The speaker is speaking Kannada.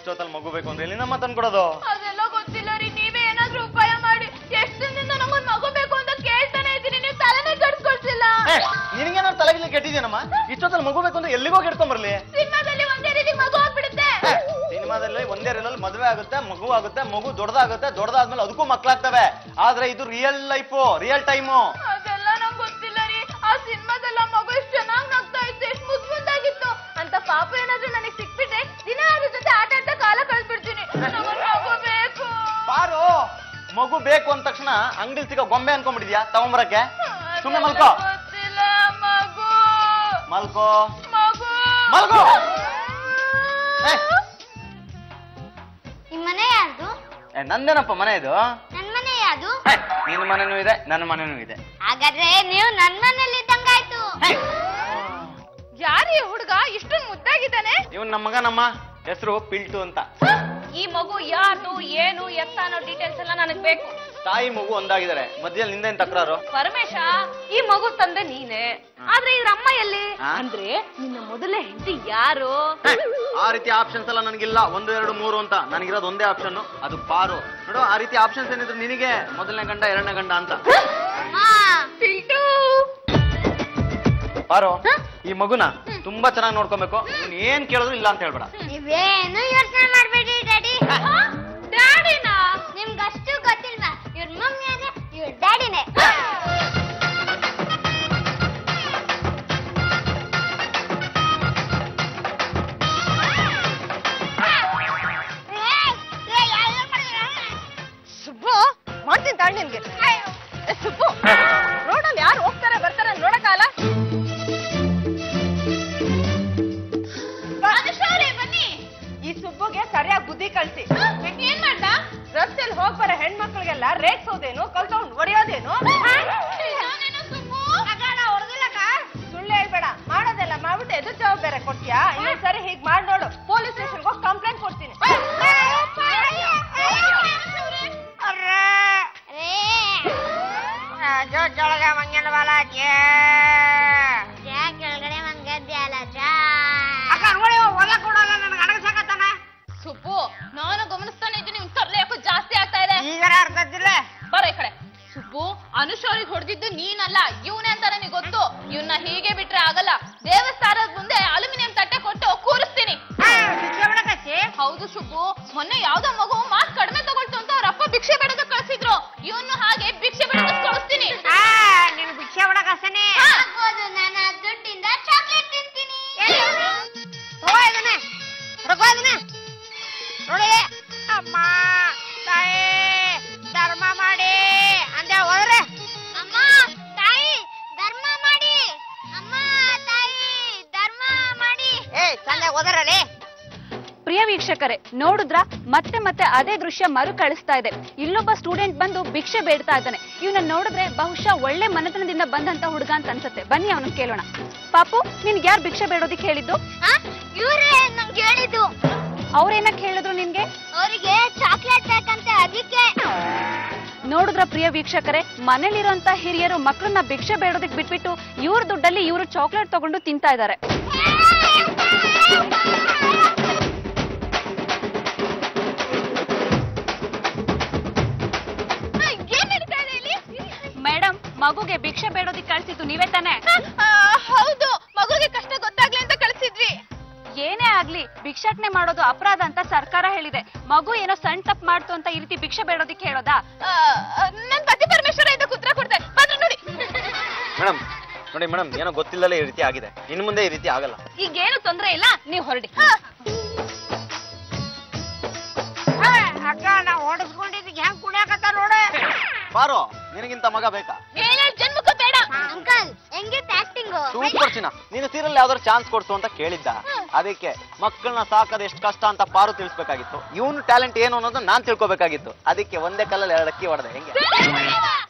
ಇಷ್ಟೊತ್ತಲ್ಲಿ ಮಗು ಬೇಕು ಅಂದ್ರೆ ಎಲ್ಲಿಂದ ತಂದ್ಕೊಡೋದು ಅದೆಲ್ಲ ಗೊತ್ತಿಲ್ಲ ರೀ ನೀವೇ ಏನಾದ್ರೂ ಉಪಾಯ ಮಾಡಿ ಎಷ್ಟು ದಿನದಿಂದ ನಮಗೊಂದು ಮಗು ಬೇಕು ಅಂತ ಕೇಳ್ತಾನೆ ಇದ್ದೀನಿ ನೀವು ತಲೆನೇ ಕಟ್ಸ್ಕೊಳ್ತಿಲ್ಲ ಏ, ನಿನಗೇನಾದ್ರು ತಲೆಗಿಲ್ಲ ಕೆಟ್ಟಿದ್ಯೇನಮ್ಮ ಇಷ್ಟೊತ್ತಲ್ಲಿ ಮಗು ಬೇಕು ಅಂದ್ರೆ ಎಲ್ಲಿಗೋ ಇಟ್ಕೊಂಬರ್ಲಿ ಸಿನಿಮಾದಲ್ಲಿ ಒಂದೇ ರೀತಿ ಮಗು ಆಗ್ಬಿಡುತ್ತೆ ಏ, ಸಿನಿಮಾದಲ್ಲಿ ಒಂದೇ ರೀಲಲ್ಲಿ ಮದುವೆ ಆಗುತ್ತೆ ಮಗು ಆಗುತ್ತೆ ಮಗು ದೊಡ್ಡದಾಗುತ್ತೆ ದೊಡ್ಡದಾದ್ಮೇಲೆ ಅದಕ್ಕೂ ಮಕ್ಕಳಾಗ್ತವೆ ಆದ್ರೆ ಇದು ರಿಯಲ್ ಲೈಫು ರಿಯಲ್ ಟೈಮು ಅದೆಲ್ಲ ನಂಗೆ ಗೊತ್ತಿಲ್ಲ ರೀ ಆ ಸಿನಿಮಾದಲ್ಲ ಮಗು ಎಷ್ಟು ಚೆನ್ನಾಗಿ ನಗ್ತಾ ಇತ್ತು ಎಷ್ಟು ಮುದ್ದು ಮುದ್ದಾಗಿತ್ತು ಅಂತ ಪಾಪ ಏನಾದ್ರೂ ನನಗೆ ಸಿಕ್ಬಿಟ್ರೆ ದಿನ ಅದ್ರ ಜೊತೆ ಆಟ ಆಡ್ತಾ ಕಾಲ ಕಳ್ಸ್ಬಿಡ್ತೀನಿ ನಮಗ್ ಮಗು ಬೇಕು ಬಾರು ಮಗು ಬೇಕು ಅಂದ ತಕ್ಷಣ ಅಂಗಡಿ ಸಿಗೋ ಗೊಂಬೆ ಅನ್ಕೊಂಡ್ಬಿಟ್ಟಿದ್ಯಾ ತಗೊಂಬರಕ್ಕೆ ಸುಮ್ಮನೆ ಮಲ್ಕೋ ಗೊತ್ತಿಲ್ಲ ಮಗು ಮಲ್ಕೋ ಮಗು ಮಲ್ಕೋ ಏ, ನಿಮ್ ಮನೆ ಯಾರ್ದು ಏ, ನಂದೇನಪ್ಪ ಮನೆ ಇದು ನನ್ ಮನೆ ಯಾರ್ದು ಏ, ನಿನ್ನ ಮನೆನೂ ಇದೆ ನನ್ನ ಮನೆನೂ ಇದೆ ಹಾಗಾದ್ರೆ ನೀವು ನನ್ ಮನೇಲಿ ಇದ್ದಂಗಾಯ್ತು ಯಾರೀ ಹುಡುಗ ಇಷ್ಟೊಂದು ಮುದ್ದಾಗಿದ್ದಾನೆ ಇವನ್ ನಮ್ಮ ಮಗ ನಮ್ಮ ಹೆಸರು ಪಿಲ್ಟು ಅಂತ ಈ ಮಗು ಯಾರ್ದು ಏನು ಎತ್ತ ಅನ್ನೋ ಡೀಟೇಲ್ಸ್ ಎಲ್ಲ ನನಗ್ ಬೇಕು ತಾಯಿ ಮಗು ಒಂದಾಗಿದ್ದಾರೆ ಮಧ್ಯದಲ್ಲಿ ನಿಂದೇನ್ ತಕರಾರು ಪರಮೇಶ ಈ ಮಗು ತಂದೆ ನೀನೆ ಆದ್ರೆ ಇವ್ರ ಅಮ್ಮ ಎಲ್ಲಿ ಆ? ಅಂದ್ರೆ ನಿನ್ನ ಮೊದಲೇ ಹೆಂಡತಿ ಯಾರು ಏ, ಆ ರೀತಿ ಆಪ್ಷನ್ಸ್ ಎಲ್ಲ ನನಗಿಲ್ಲ ಒಂದು ಎರಡು ಮೂರು ಅಂತ ನನಗಿರೋದು ಒಂದೇ ಆಪ್ಷನ್ ಅದು ಪಾರು ನೋಡು ಆ ರೀತಿ ಆಪ್ಷನ್ಸ್ ಏನಿದ್ರು ನಿನಗೆ ಮೊದಲನೇ ಗಂಡ ಎರಡನೇ ಗಂಡ ಅಂತ ಪಿಲ್ಟು ಪಾರು ಈ ಮಗುನ ತುಂಬಾ ಚೆನ್ನಾಗಿ ನೋಡ್ಕೊಬೇಕು ನೀನ್ ಏನ್ ಕೇಳಿದ್ರು ಇಲ್ಲ ಅಂತ ಹೇಳ್ಬೇಡ ನೀವೇನು ಯೋಚನೆ ಮಾಡ್ಬೇಡಿ ಡ್ಯಾಡಿ ಡ್ಯಾಡಿನಾ ನಿಮ್ಗಷ್ಟು ಗೊತ್ತಿಲ್ವಾ ಇವ್ರ ಮಮ್ಮಿ ಅಂದ್ರೆ ಇವ್ರ ಡ್ಯಾಡಿನೇ ಸುಬ್ಬು ಮಾಡ್ತೀನಿ ತಾಳ್ ನಿನ್ಗೆ ಏ, ಸುಬ್ಬು ರೋಡಲ್ಲಿ ಯಾರು ಹೋಗ್ತಾರೆ ಬರ್ತಾರೆ ನೋಡಕ್ಕಾಲ ಬನ್ನಿ ಈ ಸುಬ್ಬುಗೆ ಸರಿಯಾಗಿ ಬುದ್ಧಿ ಕಳ್ಸಿ ಏನ್ ಮಾಡ್ದ ರಸ್ತೆಯಲ್ಲಿ ಹೋಗ್ ಬರೋ ಹೆಣ್ಮಕ್ಳಿಗೆಲ್ಲ ರೇಗ್ಸೋದೇನು ಕಲ್ತವ್ನು ಹೊಡೆಯೋದೇನು ಸುಳ್ಳು ಹೇಳ್ಬೇಡ ಮಾಡೋದೆಲ್ಲ ಮಾಡ್ಬಿಟ್ಟು ಎದು ಜವಾಬ್ದಾರಿ ಕೊಡ್ತೀಯಾ ಇನ್ನೊಂದ್ ಸರಿ ಹೀಗ್ ಮಾಡಿ ನೋಡು ಪೊಲೀಸ್ ಸ್ಟೇಷನ್ಗೆ ಹೋಗಿ ಕಂಪ್ಲೇಂಟ್ ಕೊಡ್ತೀನಿ ಜಾ ಕೆಳಗಡೆ ಮಂಗದ್ದೆ ಅಲ್ಲ ಜಾ ಸುಬ್ಬು ನಾನು ಗಮನಿಸ್ತಾನೆ ಇದ್ದೀನಿ ನಿಮ್ ತರ್ಲೆ ಯಾಕೋ ಜಾಸ್ತಿ ಆಗ್ತಾ ಇದೆ ಬರ ಈ ಕಡೆ ಸುಬ್ಬು ಅನುಶೋರಿಗೆ ಹೊಡೆದಿದ್ದು ನೀನಲ್ಲ ಇವನೇ ಅಂತ ನನಗೆ ಗೊತ್ತು ಇವನ್ನ ಹೀಗೆ ಬಿಟ್ರೆ ಆಗಲ್ಲ ದೇವಸ್ಥಾನದ ಮುಂದೆ ಅಲ್ಯೂಮಿನಿಯಂ ತಟ್ಟೆ ಕೊಟ್ಟು ಕೂರಿಸ್ತೀನಿ ಹೌದು ಸುಬ್ಬು ಮೊನ್ನೆ ಯಾವ್ದೋ ಮಗು ಮಾರ್ಕ್ಸ್ ಕಡಿಮೆ ತಗೊಳ್ತು ಅಂತ ಅವ್ರ ಅಪ್ಪ ಭಿಕ್ಷೆ ಬೇಡಕ್ಕೆ ಕಳ್ಸಿದ್ರು ಇವನು ಹಾಗೆ ಭಿಕ್ಷೆ ಬೇಡಕ್ಕೆ ಕಳಿಸ್ತೀನಿ ಆಗ್ಬೋದು ನಾನು ಆ ದುಡ್ಡಿಂದ ಚಾಕ್ಲೇಟ್ ತಿಂತೀನಿ ನೋಡಿ ಅಮ್ಮ ತಾಯಿ ಧರ್ಮ ಮಾಡಿ ಅಂದೆ ಹೋದ್ರೆ ಅಮ್ಮ ತಾಯಿ ಧರ್ಮ ಮಾಡಿ ಅಮ್ಮ ತಾಯಿ ಧರ್ಮ ಮಾಡಿ ಏ ಸಂದೆ ಹೋದ್ರಲ್ಲಿ ಪ್ರಿಯ ವೀಕ್ಷಕರೇ ನೋಡಿದ್ರ ಮತ್ತೆ ಮತ್ತೆ ಅದೇ ದೃಶ್ಯ ಮರು ಕಳಿಸ್ತಾ ಇದೆ ಇಲ್ಲೊಬ್ಬ ಸ್ಟೂಡೆಂಟ್ ಬಂದು ಭಿಕ್ಷೆ ಬೇಡ್ತಾ ಇದ್ದಾನೆ ಇವನ್ನ ನೋಡಿದ್ರೆ ಬಹುಶಃ ಒಳ್ಳೆ ಮನೆತನದಿಂದ ಬಂದಂತ ಹುಡುಗ ಅಂತ ಅನ್ಸುತ್ತೆ ಬನ್ನಿ ಅವನು ಕೇಳೋಣ ಪಾಪು ನಿನ್ಗೆ ಯಾರು ಭಿಕ್ಷೆ ಬೇಡೋದಿಕ್ ಹೇಳಿದ್ದು ಇವ್ರೇ ನಂಗೆ ಹೇಳಿದ್ದು ಅವ್ರೇನಕ್ ಹೇಳಿದ್ರು ನಿನ್ಗೆ ಅವರಿಗೆ ಚಾಕ್ಲೇಟ್ ಬೇಕಂತೆ ಅದಕ್ಕೆ ನೋಡಿದ್ರ ಪ್ರಿಯ ವೀಕ್ಷಕರೇ ಮನೇಲಿರುವಂತ ಹಿರಿಯರು ಮಕ್ಕಳನ್ನ ಭಿಕ್ಷೆ ಬೇಡೋದಕ್ ಬಿಟ್ಬಿಟ್ಟು ಇವ್ರ ದುಡ್ಡಲ್ಲಿ ಇವರು ಚಾಕ್ಲೇಟ್ ತಗೊಂಡು ತಿಂತಾ ಇದ್ದಾರೆ ಏನ್ ನಡೀತಾ ಇದೆ ಇಲ್ಲಿ ಮೇಡಮ್ ಮಗುಗೆ ಭಿಕ್ಷೆ ಬೇಡೋದಿಕ್ ಕಳ್ಸಿದ್ದು ನೀವೇ ತಾನೇ ಆ, ಹೌದು ಮಗುಗೆ ಕಷ್ಟ ಗೊತ್ತಾಗ್ಲಿ ಅಂತ ಕಳ್ಸಿದ್ವಿ ಏನೇ ಆಗ್ಲಿ ಭಿಕ್ಷಾಟನೆ ಮಾಡೋದು ಅಪರಾಧ ಅಂತ ಸರ್ಕಾರ ಹೇಳಿದೆ ಮಗು ಏನೋ ಸಣ್ಣ ತಪ್ಪು ಮಾಡ್ತು ಅಂತ ಈ ರೀತಿ ಭಿಕ್ಷೆ ಬೇಡೋದಿಕ್ ಹೇಳೋದಾ ಆ, ನನ್ ಪತಿ ಪರಮೇಶ್ವರ ಇಂದ ಉತ್ತರ ಕೊಡ್ತಾರೆ ಬಂದ್ರು ನೋಡಿ ಮೇಡಮ್ ನೋಡಿ ಮೇಡಮ್ ಏನೋ ಗೊತ್ತಿಲ್ಲದೆ ಈ ರೀತಿ ಆಗಿದೆ ಇನ್ನು ಮುಂದೆ ಈ ರೀತಿ ಆಗಲ್ಲ ಈಗೇನು ತೊಂದ್ರೆ ಇಲ್ಲ ನೀವು ಹೊರಡಿ ಅಕ್ಕ ನಾವು ಹೊಡೆಸ್ಕೊಂಡಿದ್ದಕ್ಕೆ ಹೆಂಗ್ ಕುಡಿಯಾಕತ್ತ ನೋಡ ಬಾರೋ ನಿನಗಿಂತ ಮಗ ಬೇಕಾ ಏನೇಳ್ ಜನ್ಮಕ್ಕೂ ಬೇಡ ಅಂಕಲ್ ಹೆಂಗಿತ್ತು ಆಕ್ಟಿಂಗ್ ಸೂಪರ್ ಚಿನ್ನ ನೀನು ಸೀರಿಯಲ್ ಯಾವ್ದಾದ್ರು ಚಾನ್ಸ್ ಕೊಡ್ಸು ಅಂತ ಕೇಳಿದ್ದ ಅದಕ್ಕೆ ಮಕ್ಕಳನ್ನ ಸಾಕೋದು ಎಷ್ಟು ಕಷ್ಟ ಅಂತ ಪಾರು ತಿಳಿಸ್ಬೇಕಾಗಿತ್ತು ಇವನು ಟ್ಯಾಲೆಂಟ್ ಏನು ಅನ್ನೋದು ನಾನ್ ತಿಳ್ಕೊಬೇಕಾಗಿತ್ತು ಅದಕ್ಕೆ ಒಂದೇ ಕಲ್ಲಲ್ಲಿ ಎರಡು ಅಕ್ಕಿ ಹೊಡೆದೆ ಹೆಂಗೆ